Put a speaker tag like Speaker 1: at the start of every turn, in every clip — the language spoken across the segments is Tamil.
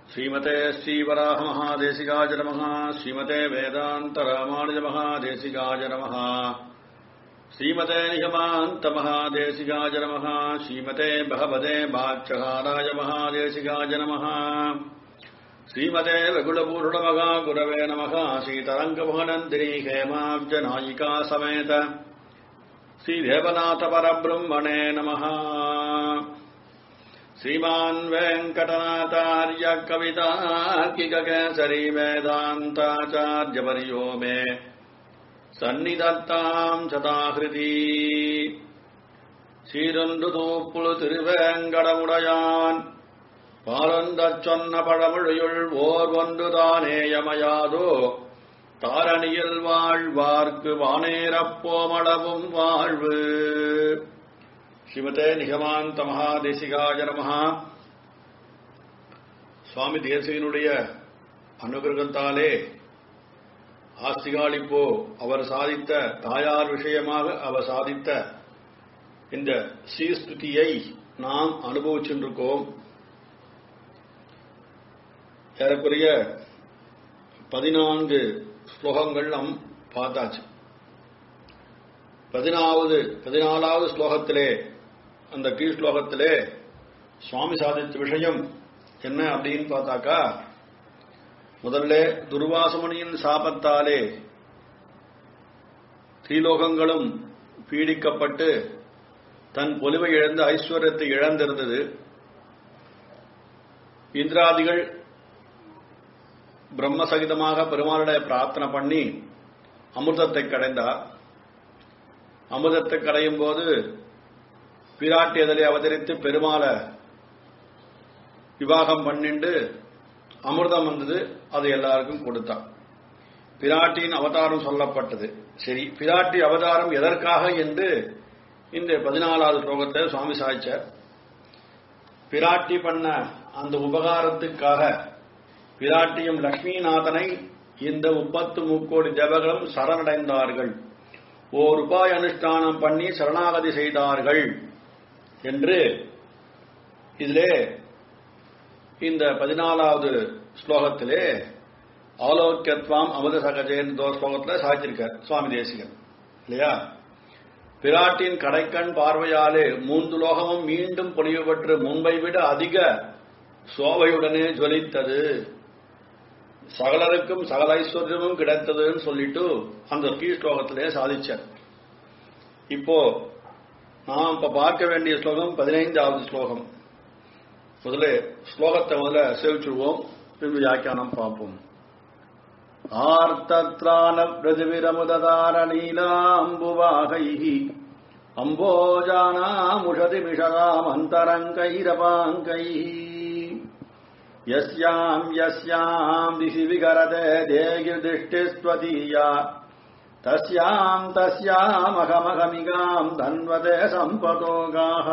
Speaker 1: श्रीमते श्रीवराहमहादेशिकाय नमः श्रीमते वेदान्तरामानुजमहादेशिकाय नमः श्रीमते निगमान्तमहादेशिकाय नमः श्रीमते भगवते भाक्षहाराय महादेशिकाय नमः श्रीमते वकुलपूर्णमगा गुरवे नमः श्रीतरङ्गभवनन्दिनी हेमाब्जनायिका समेत श्रीदेवनाथपरब्रह्मणे नमः श्रीमान् वेङ्कटनाथार्य कवितार्किककेसरी वेदान्ताचार्यवर्यो मे சந்நிதத்தாம் சதாகிருதி சீரொன்று தூப்புழு திருவேங்கடமுடையான் பாலந்தச் சொன்ன பழமொழியுள் ஓர் ஒன்று தானேயமையாதோ தாரணியில் வாழ்வார்க்கு வானேரப்போமளவும் வாழ்வு ஸ்ரீமதே நிகமாந்த மகாதேசிகாய நமஹா சுவாமி தேசிகனுடைய அனுகிரகத்தாலே ஆஸ்திகாலிப்போ அவர் சாதித்த தாயார் விஷயமாக அவர் சாதித்த இந்த சீஸ்துதியை நாம் அனுபவிச்சுருக்கோம் ஏறக்குறைய பதினான்கு ஸ்லோகங்கள் நாம் பார்த்தாச்சு பதினாவது பதினாலாவது ஸ்லோகத்திலே அந்த கீழ் ஸ்லோகத்திலே சுவாமி சாதித்த விஷயம் என்ன அப்படின்னு பார்த்தாக்கா முதல்ல துர்வாசமணியின் சாபத்தாலே ஸ்ரீலோகங்களும் பீடிக்கப்பட்டு தன் பொலிவை இழந்து ஐஸ்வர்யத்தை இழந்திருந்தது இந்திராதிகள் பிரம்மசகிதமாக பெருமாளுடைய பிரார்த்தனை பண்ணி அமிர்தத்தை கடைந்தார் அமிர்தத்தை கடையும் போது பிராட்டி அதிலே அவதரித்து பெருமாளை விவாகம் பண்ணிண்டு அமிர்தம் வந்தது அது எல்லாருக்கும் கொடுத்தான் பிராட்டியின் அவதாரம் சொல்லப்பட்டது சரி பிராட்டி அவதாரம் எதற்காக என்று இந்த பதினாலாவது ஸ்லோகத்தை சுவாமி சாய்ச்சார் பிராட்டி பண்ண அந்த உபகாரத்துக்காக பிராட்டியும் லக்ஷ்மிநாதனை இந்த முப்பத்து முக்கோடி தேவர்களும் சரணடைந்தார்கள் ஓர் உபாய அனுஷ்டானம் பண்ணி சரணாகதி செய்தார்கள் என்று இதிலே இந்த பதினாலாவது ஸ்லோகத்திலே ஆலோக்கியத்வாம் அமுத சகஜேன் ஸ்லோகத்தில் சாதிச்சிருக்கார் சுவாமி தேசிகன் இல்லையா பிராட்டின் கடைக்கண் பார்வையாலே மூன்று லோகமும் மீண்டும் பொலிவு பெற்று முன்பை விட அதிக சோபையுடனே ஜொலித்தது சகலருக்கும் சகல ஐஸ்வர்யமும் கிடைத்ததுன்னு சொல்லிட்டு அந்த கீழ் ஸ்லோகத்திலே சாதிச்சார் இப்போ நாம் இப்ப பார்க்க வேண்டிய ஸ்லோகம் பதினைந்தாவது ஸ்லோகம் முதல்ல ஸ்லோகத்தை முதல்ல சேவிச்சுடுவோம் பின்பு வியாக்கியானம் பார்ப்போம் ஆர்த்தத்ரான பிரதிவிரமுததார நீலாம்புவாகைः அம்போஜானாமுஷதி மிஷதாம் அந்தரங்கைரபாங்கைः यस्याम् यस्याम् दिशि विगरते देगिर्दिष्टिस्त्वदीया तस्याम् तस्यामहमहमिगाम् धन्वते सम्पतोगाः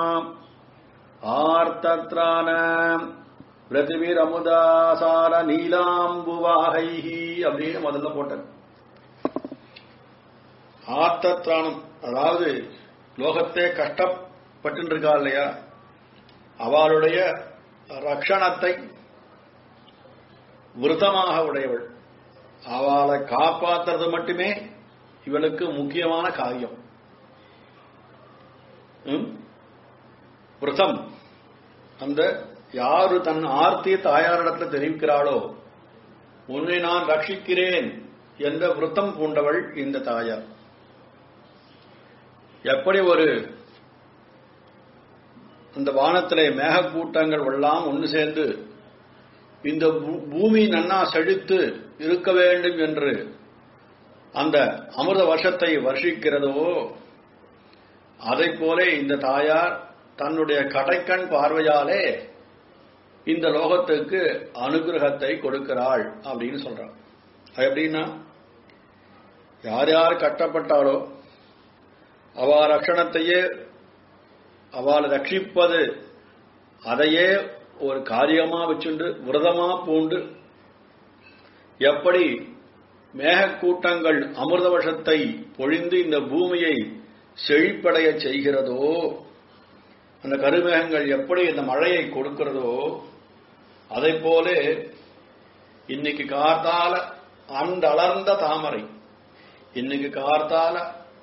Speaker 1: ஆர்த்தத்ரான பிரதிவிரமுதாசார நீலாம்புவாகைஹி அப்படின்னு முதல்ல போட்டார் ஆர்த்தத்ராணம் அதாவது லோகத்தே கஷ்டப்பட்டு இருக்கா இல்லையா அவளுடைய ரக்ஷணத்தை விரதமாக உடையவள் அவளை காப்பாற்றுறது மட்டுமே இவளுக்கு முக்கியமான காரியம் விரதம் அந்த யாரு தன் ஆர்த்திய தாயாரிடத்துல தெரிவிக்கிறாளோ உன்னை நான் ரட்சிக்கிறேன் என்ற விரதம் பூண்டவள் இந்த தாயார் எப்படி ஒரு அந்த வானத்திலே மேகக்கூட்டங்கள் எல்லாம் ஒன்று சேர்ந்து இந்த பூமி நன்னா செழித்து இருக்க வேண்டும் என்று அந்த அமிர்த வருஷத்தை வருஷிக்கிறதோ அதை போல இந்த தாயார் தன்னுடைய கடைக்கண் பார்வையாலே இந்த லோகத்துக்கு அனுகிரகத்தை கொடுக்கிறாள் அப்படின்னு சொல்றாள் அது எப்படின்னா யார் யார் கட்டப்பட்டாலோ அவ ரட்சணத்தையே அவளை ரட்சிப்பது அதையே ஒரு காரியமா வச்சுண்டு விரதமா பூண்டு எப்படி மேகக்கூட்டங்கள் அமிர்த வருஷத்தை பொழிந்து இந்த பூமியை செழிப்படைய செய்கிறதோ அந்த கருமேகங்கள் எப்படி இந்த மழையை கொடுக்கிறதோ அதை போல இன்னைக்கு கார்த்தால அந்தளர்ந்த தாமரை இன்னைக்கு கார்த்தால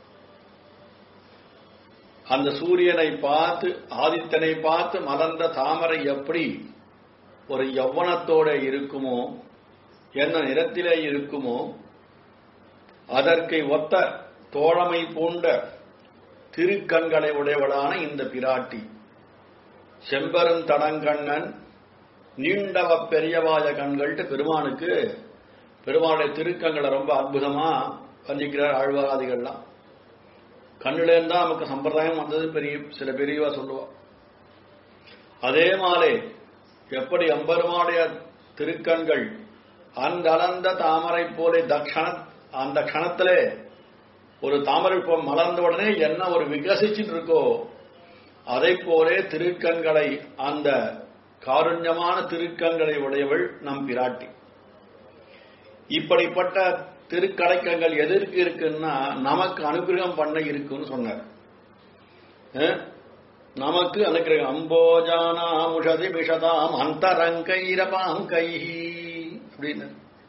Speaker 1: அந்த சூரியனை பார்த்து ஆதித்தனை பார்த்து மலர்ந்த தாமரை எப்படி ஒரு யவ்வனத்தோட இருக்குமோ என்ன நிறத்திலே இருக்குமோ அதற்கு ஒத்த தோழமை பூண்ட திருக்கண்களை உடையவளான இந்த பிராட்டி செம்பரும் தடங்கண்ணன் நீண்டவ பெரியவாய கண்கள்ட்டு பெருமானுக்கு பெருமானுடைய திருக்கங்களை ரொம்ப அற்புதமா வர்ணிக்கிறார் ஆழ்வாராதிகள்லாம் கண்ணுலேருந்து தான் நமக்கு சம்பிரதாயம் வந்தது பெரிய சில பெரியவா சொல்லுவா அதே மாதிரி எப்படி அம்பெருமானுடைய திருக்கண்கள் அந்த அளந்த தாமரை போல தக்ஷண அந்த க்ஷணத்திலே ஒரு தாமரை பூ மலர்ந்த உடனே என்ன ஒரு விகசிச்சுட்டு இருக்கோ அதை போலே திருக்கண்களை அந்த காருண்யமான திருக்கண்களை உடையவள் நம் பிராட்டி இப்படிப்பட்ட திருக்கடைக்கங்கள் எதற்கு இருக்குன்னா நமக்கு அனுகிரகம் பண்ண இருக்குன்னு சொன்னார் அஹ்? நமக்கு அனுகிரகம் அம்போஜானாம் உஷதி விஷதாம் அந்தரங்கைரபாங்கைஹி அப்படின்னு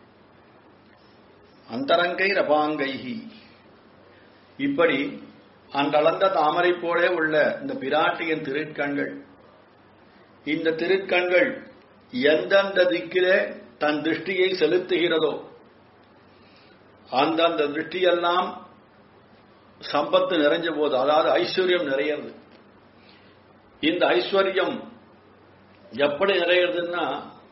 Speaker 1: அந்தரங்கைரபாங்கைஹி இப்படி அந்தளந்த தாமரை போலே உள்ள இந்த பிராட்டியின் திருக்கண்கள் இந்த திருக்கண்கள் எந்தெந்த திக்கிலே தன் திருஷ்டியை செலுத்துகிறதோ அந்தந்த திருஷ்டியெல்லாம் சம்பத்து நிறைஞ்ச போது அதாவது ஐஸ்வர்யம் நிறையிறது இந்த ஐஸ்வர்யம் எப்படி நிறையிறதுன்னா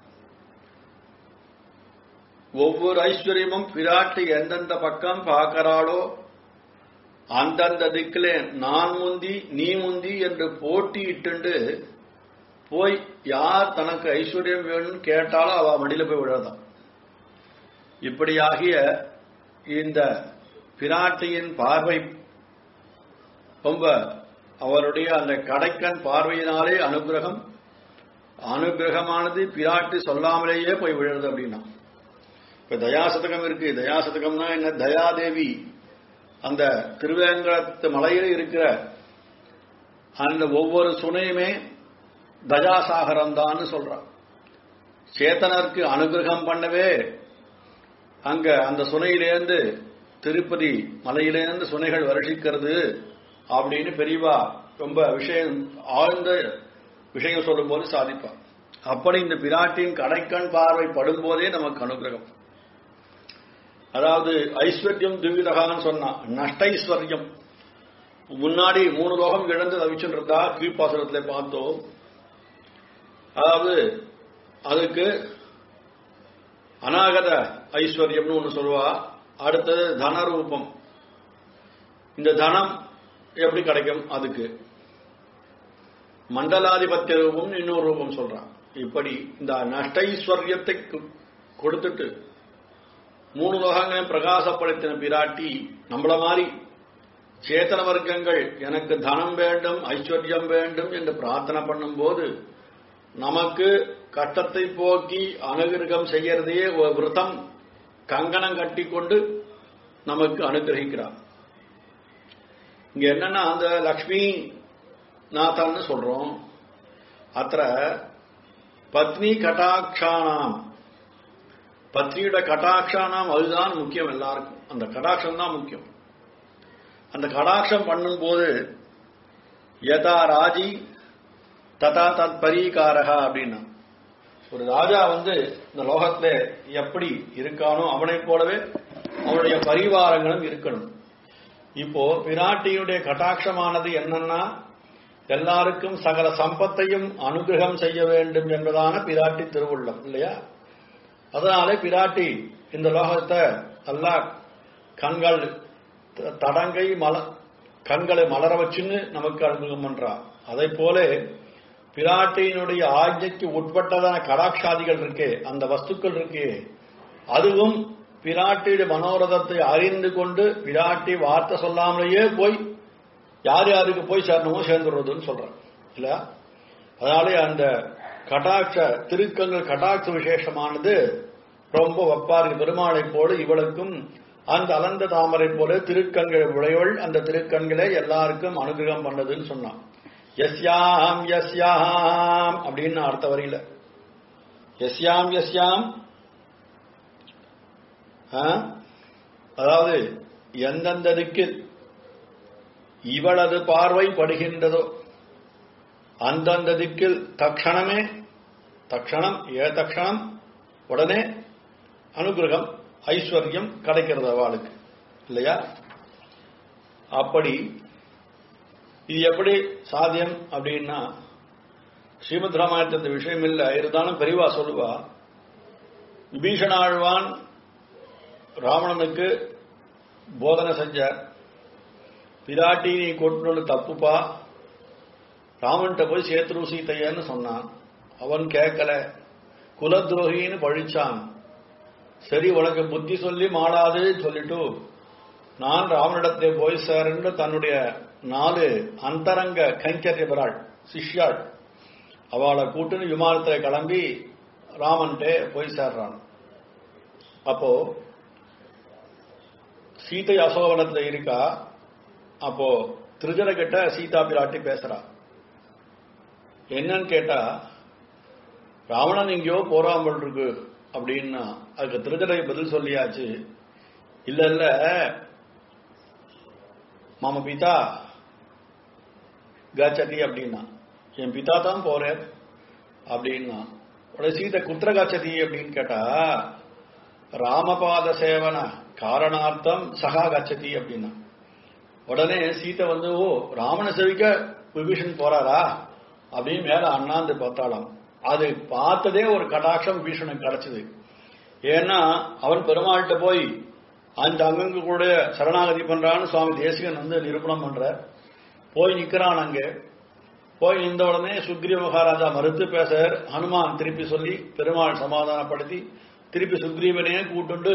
Speaker 1: ஒவ்வொரு ஐஸ்வர்யமும் பிராட்டி எந்தெந்த பக்கம் பார்க்கிறாளோ அந்தந்த திக்கிலே நான் முந்தி நீ முந்தி என்று போட்டியிட்டு போய் யார் தனக்கு ஐஸ்வர்யம் வேணும்னு கேட்டாலும் அவ மடியில போய் விழாதான் இப்படியாகிய இந்த பிராட்டியின் பார்வை ரொம்ப அவருடைய அந்த கடைக்கண் பார்வையினாலே அனுகிரகம் அனுகிரகமானது பிராட்டி சொல்லாமலேயே போய் விழுறது அப்படின்னா இப்ப தயாசதகம் இருக்கு தயாசதகம்னா என்ன தயாதேவி அந்த திருவேங்கடத்து மலையில இருக்கிற அந்த ஒவ்வொரு சுனையுமே தயாசாகரம் தான் சொல்றான் சேத்தனருக்கு அனுகிரகம் பண்ணவே அங்க அந்த சுனையிலேருந்து திருப்பதி மலையிலேருந்து சுனைகள் வருஷிக்கிறது அப்படின்னு பெரியவா ரொம்ப விஷயம் ஆழ்ந்த விஷயம் சொல்லும்போது சாதிப்பார் அப்படி இந்த பிராட்டின் கடைக்கண் பார்வை படும்போதே நமக்கு அனுகிரகம் அதாவது ஐஸ்வர்யம் துவிதகான்னு சொன்னா நஷ்டைஸ்வர்யம் முன்னாடி மூணு லோகம் இழந்து தவிச்சுட்டு இருந்தா கீழ்ப்பாசுரத்துல பார்த்தோம் அதாவது அதுக்கு அநாகத ஐஸ்வர்யம்னு ஒன்று சொல்லுவா அடுத்தது தனரூபம் இந்த தனம் எப்படி கிடைக்கும் அதுக்கு மண்டலாதிபத்திய ரூபம் இன்னொரு ரூபம் சொல்றான் இப்படி இந்த நஷ்டைஸ்வர்யத்தை கு- கொடுத்துட்டு மூணு லோகங்களையும் பிரகாசப்படுத்தின பிராட்டி நம்மள மாதிரி சேத்தன வர்க்கங்கள் எனக்கு தனம் வேண்டும் ஐஸ்வர்யம் வேண்டும் என்று பிரார்த்தனை பண்ணும்போது நமக்கு கட்டத்தை போக்கி அனுகிரகம் செய்யறதையே ஒரு விரதம் கங்கணம் கட்டிக்கொண்டு நமக்கு அனுகிரகிக்கிறார் இங்க என்னன்னா அந்த லக்ஷ்மி நாதன்னு சொல்றோம் அத்த பத்னி கட்டாட்சானாம் பத்னியோட கட்டாட்சானாம் அதுதான் முக்கியம் எல்லாருக்கும் அந்த கடாட்சம் தான் முக்கியம் அந்த கடாட்சம் பண்ணும்போது யதா ராஜி ததா தத் பரீகாரகா அப்படின்னா ஒரு ராஜா வந்து இந்த லோகத்துல எப்படி இருக்கானோ அவனைப் போலவே அவனுடைய பரிவாரங்களும் இருக்கணும் இப்போ பிராட்டியுடைய கட்டாட்சமானது என்னன்னா எல்லாருக்கும் சகல சம்பத்தையும் அனுகிரகம் செய்ய வேண்டும் என்பதான பிராட்டி திருவுள்ளம் இல்லையா அதனாலே பிராட்டி இந்த லோகத்தை எல்லாம் கண்கள் த- தடங்கை மல கண்களை மலர வச்சுன்னு நமக்கு அனுகிரகம் பண்றா அதை போல பிராட்டியினுடைய ஆஜைக்கு உட்பட்டதான கடாட்சாதிகள் இருக்கே அந்த வஸ்துக்கள் இருக்கே அதுவும் பிராட்டியுடைய மனோரதத்தை அறிந்து கொண்டு பிராட்டி வார்த்தை சொல்லாமலேயே போய் யார் யாருக்கு போய் சேரணுமோ சேர்ந்துடுறதுன்னு சொல்றாங்க இல்ல அதனாலே அந்த கடாட்ச திருக்கங்கள் கடாட்ச விசேஷமானது ரொம்ப வப்பாரி பெருமாளை போல இவளுக்கும் அந்த அலந்த தாமரை போல திருக்கண்கள் உடையவள் அந்த திருக்கண்களை எல்லாருக்கும் அனுகிரகம் பண்ணதுன்னு சொன்னான் எஸ்யாம் எஸ்யாம் அப்படின்னு அடுத்த வரியில எஸ்யாம் எஸ்யாம் ஆ? அதாவது எந்தெந்த திக்கில் இவளது பார்வை படுகின்றதோ அந்தந்த திக்கில் தக்ஷணமே தக்ஷணம் ஏ தக்ஷணம் உடனே அனுகிரகம் ஐஸ்வர்யம் கிடைக்கிறது அவளுக்கு இல்லையா அப்படி இது எப்படி சாத்தியம் அப்படின்னா ஸ்ரீமத் ராமாயணத்து விஷயம் இல்லை இருந்தாலும் பெரியவா சொல்லுவா விபீஷணாழ்வான் ராவணனுக்கு போதனை செஞ்சார் பிராட்டி நீ கொண்டு தப்புப்பா ராமன்கிட்ட போய் சேத்ரு சீதையன்னு சொன்னான் அவன் கேட்கல குலத்ரோகின்னு பழிச்சான் சரி உனக்கு புத்தி சொல்லி மாடாதுன்னு சொல்லிட்டு நான் ராமனிடத்தை போய் சேரன்னு தன்னுடைய நாலு அந்தரங்க கைங்கரியபராள் சிஷ்யாள் அவளை கூட்டுன்னு விமானத்தை கிளம்பி ராமன்ட்டே போய் சேர்றான் அப்போ சீதை அசோகவனத்துல இருக்கா அப்போ திருஜன கிட்ட சீதா பிராட்டி பேசுறா என்னன்னு கேட்டா ராவணன் எங்கேயோ போறாமல் இருக்கு அப்படின்னா அதுக்கு திருஜனை பதில் சொல்லியாச்சு இல்ல இல்ல மாம பிதா காச்சட்டி அப்படின்னா என் பிதா தான் போறேன் அப்படின்னா உடனே சீதை குத்திர காச்சதி அப்படின்னு கேட்டா ராமபாத சேவன காரணார்த்தம் சகா கச்சதி அப்படின்னா உடனே சீதை வந்து ஓ ராமனை செவிக்க விபீஷன் போறாரா அப்படின்னு மேல அண்ணாந்து பார்த்தாளாம் அது பார்த்ததே ஒரு கடாட்சம் விபீஷனுக்கு கிடைச்சது ஏன்னா அவன் பெருமாள்கிட்ட போய் அந்த அங்கங்க கூட சரணாகதி பண்றான்னு சுவாமி தேசிகன் வந்து நிரூபணம் பண்ற போய் நிக்கிறான் அங்கே போய் இந்த உடனே சுக்ரீவ மகாராஜா மறுத்து பேச ஹனுமான் திருப்பி சொல்லி பெருமாள் சமாதானப்படுத்தி திருப்பி சுக்ரீவனையே கூட்டுண்டு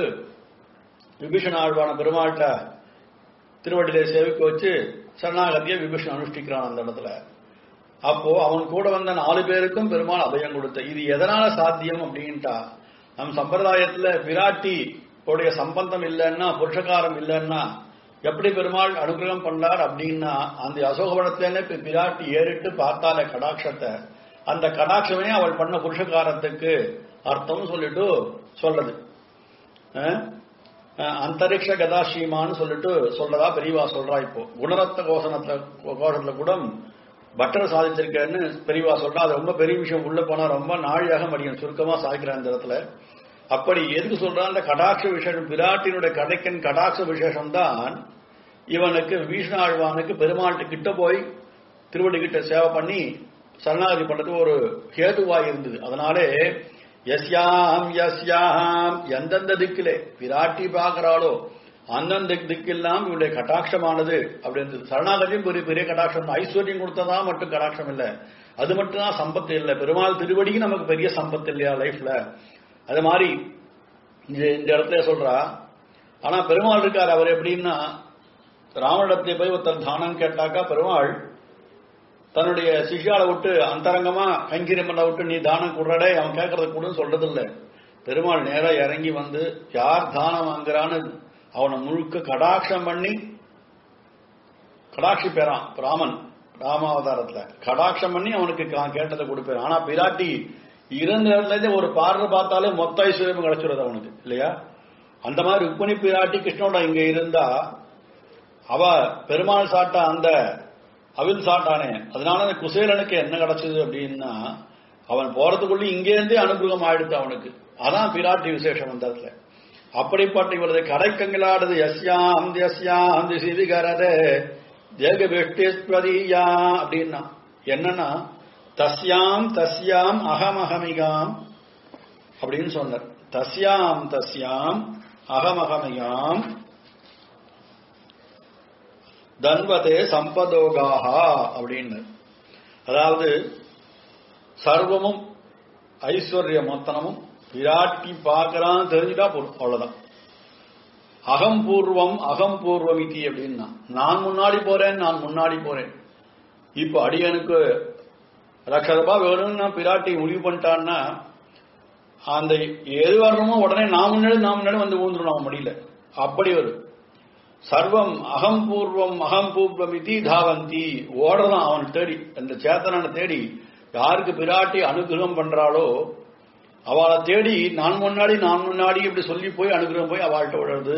Speaker 1: விபீஷண ஆழ்வான பெருமாள்கிட்ட திருவடியிலே சேவிக்க வச்சு சரணாகதியை விபீஷன் அனுஷ்டிக்கிறான் அந்த இடத்துல அப்போ அவன் கூட வந்த நாலு பேருக்கும் பெருமாள் அபயம் கொடுத்த இது எதனால சாத்தியம் அப்படின்ட்டா நம் சம்பிரதாயத்துல விராட்டி உடைய சம்பந்தம் இல்லைன்னா புருஷகாரம் இல்லைன்னா எப்படி பெருமாள் அனுகிரகம் பண்ணார் அப்படின்னா அந்த அசோகவனத்திலே பிராட்டி ஏறிட்டு பார்த்தால கடாட்சத்தை அந்த கடாட்சமே அவள் பண்ண புருஷகாரத்துக்கு அர்த்தம் சொல்லிட்டு சொல்றது அஹ், அஹ், அந்தரிக்ஷ கதாஸ்ரீமான்னு சொல்லிட்டு சொல்றதா பெரியவா சொல்றா இப்போ குணரத்ன கோஷணத்துல கோஷத்துல கூட பட்டர் சாதிச்சிருக்கேன்னு பெரியவா சொல்றா அது ரொம்ப பெரிய விஷயம் உள்ள போனா ரொம்ப நாழியாக மடியும் சுருக்கமா சாய்க்கிறேன் அந்த இடத்துல அப்படி எதுக்கு சொல்றான் அந்த கடாட்ச விசேஷம் பிராட்டினுடைய கடைக்கன் கடாட்ச விசேஷம் தான் இவனுக்கு வீஷ்ணாழ்வானுக்கு பெருமாள்கிட்ட கிட்ட போய் திருவடி கிட்ட சேவை பண்ணி சரணாகதி பண்றதுக்கு ஒரு கேதுவாய் இருந்தது அதனாலே எஸ்யாம் எஸ்யாம் எந்தெந்த திக்கிலே பிராட்டி பார்க்கிறாளோ அந்தந்த திக்கெல்லாம் இவனுடைய கட்டாட்சமானது அப்படின்றது சரணாகதியும் பெரிய பெரிய கட்டாட்சம் தான். ஐஸ்வர்யம் கொடுத்ததா மட்டும் கடாட்சம் இல்லை அது மட்டும் தான் சம்பத்து இல்லை பெருமாள் திருவடிக்கு நமக்கு பெரிய சம்பத்து இல்லையா லைஃப்ல அது மாதிரி இது இந்த இடத்துல சொல்றா ஆனா பெருமாள் இருக்கார் அவர் எப்படின்னா ராமனிடத்தை போய் ஒருத்தர் தானம் கேட்டாக்கா பெருமாள் தன்னுடைய சிஷ்யாவை விட்டு அந்தரங்கமா கைங்கரியம் பண்ண விட்டு நீ தானம் கொடுறடே அவன் கேட்கறது கூடன்னு சொல்றது இல்ல பெருமாள் நேரா இறங்கி வந்து யார் தானம் வாங்குறான்னு அவனை முழுக்க கடாட்சம் பண்ணி கடாட்சி பெறான் ராமன் ராமாவதாரத்துல கடாட்சம் பண்ணி அவனுக்கு கா- கேட்டதை கொடுப்பேன் ஆனா பிராட்டி இருந்த இடத்துல இருந்து ஒரு பார்வை பார்த்தாலே மொத்த ஐஸ்வர்யம் கிடைச்சிருது அவனுக்கு இல்லையா அந்த மாதிரி ருக்மிணி பிராட்டி கிருஷ்ணோட இங்க இருந்தா அவ பெருமாள் சாட்டா அந்த அவில் சாட்டானே அதனால அந்த குசேலனுக்கு என்ன கிடைச்சது அப்படின்னா அவன் போறதுக்குள்ள இங்கே இருந்தே அனுகிரகம் ஆயிடுத்து அவனுக்கு அதான் பிராட்டி விசேஷம் அந்த இடத்துல அப்படிப்பட்ட இவரது கடைக்கங்களாடுது எஸ்யாம் எஸ்யாம் சிதிகரதே தேகபெஷ்டிஸ்வதியா அப்படின்னா என்னன்னா தஸ்யாம் தஸ்யாம் அகமகமிகாம் அப்படின்னு சொன்னார் தஸ்யாம் தஸ்யாம் அகமகமிகாம் தன்வதே சம்பதோகாஹா அப்படின்னு அதாவது சர்வமும் ஐஸ்வர்ய மொத்தனமும் விராட்டி பார்க்கறான் தெரிஞ்சுட்டா போதும் அவ்வளவுதான் அகம்பூர்வம் அகம்பூர்வம் இத்தி அப்படின்னா நான் முன்னாடி போறேன் நான் முன்னாடி போறேன் இப்ப அடியனுக்கு லட்ச ரூபாய் வேணும்னு நான் பிராட்டி முடிவு பண்ணிட்டான்னா அந்த எது வரணுமோ உடனே நான் முன்னாடி நான் முன்னாடி வந்து ஊந்துடும் அவன் முடியல அப்படி ஒரு சர்வம் அகம்பூர்வம் அகம்பூர்வம் இதி தாவந்தி ஓடுறான் அவன் தேடி அந்த சேத்தனனை தேடி யாருக்கு பிராட்டி அனுகிரகம் பண்றாளோ அவளை தேடி நான் முன்னாடி நான் முன்னாடி இப்படி சொல்லி போய் அனுகிரகம் போய் அவள்கிட்ட விடுறது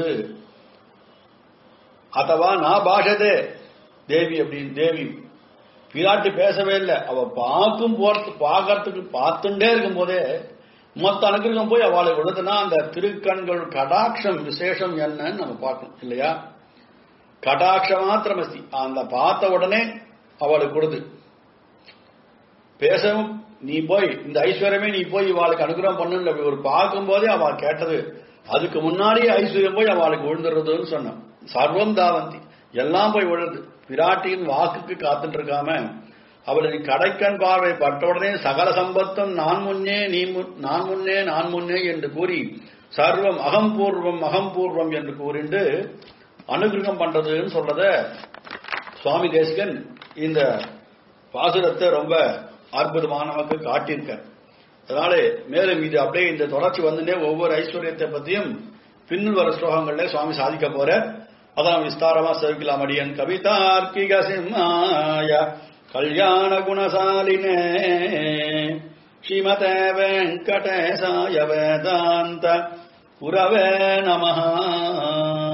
Speaker 1: அத்தவா நான் பாஷதே தேவி அப்படின்னு தேவி பிராட்டி பேசவே இல்லை அவ பார்க்கும் போறது பார்க்கறதுக்கு பார்த்துட்டே இருக்கும் போதே மொத்த அனுகிரகம் போய் அவளை விழுதுன்னா அந்த திருக்கண்கள் கடாட்சம் விசேஷம் என்னன்னு நம்ம பார்க்கணும் இல்லையா கடாட்ச மாத்திரமஸ்தி அந்த பார்த்த உடனே அவளுக்கு கொடுது பேசவும் நீ போய் இந்த ஐஸ்வர்யமே நீ போய் இவாளுக்கு அனுகிரகம் பண்ணுன்னு ஒரு பார்க்கும் போதே அவள் கேட்டது அதுக்கு முன்னாடியே ஐஸ்வர்யம் போய் அவளுக்கு விழுந்துடுறதுன்னு சொன்னான் சர்வம் தாவந்தி எல்லாம் போய் விழுது பிராட்டியின் வாக்குக்கு காத்துட்டு இருக்காம அவளது கடைக்கண் பார்வை பட்ட உடனே சகல சம்பத்தும் நான் முன்னே நீ முன்- நான் முன்னே நான் முன்னே என்று கூறி சர்வம் அகம்பூர்வம் அகம்பூர்வம் என்று கூறிண்டு அனுகிரகம் பண்றதுன்னு சொல்றத சுவாமி தேசிகன் இந்த பாசுரத்தை ரொம்ப அற்புதமான நமக்கு காட்டியிருக்கார் அதனால மேலும் இது அப்படியே இந்த தொடர்ச்சி வந்துட்டே ஒவ்வொரு ஐஸ்வர்யத்தை பத்தியும் பின்னில் வர ஸ்லோகங்கள்ல சுவாமி சாதிக்க போற அதான் விஸ்தாரமா சேவிக்கலாம் அடியன் கவிதார்க்கிக சிம்மாய கல்யாண குணசாலினே ஸ்ரீமதே வெங்கடேசாய வேதாந்த குரவே நமஹா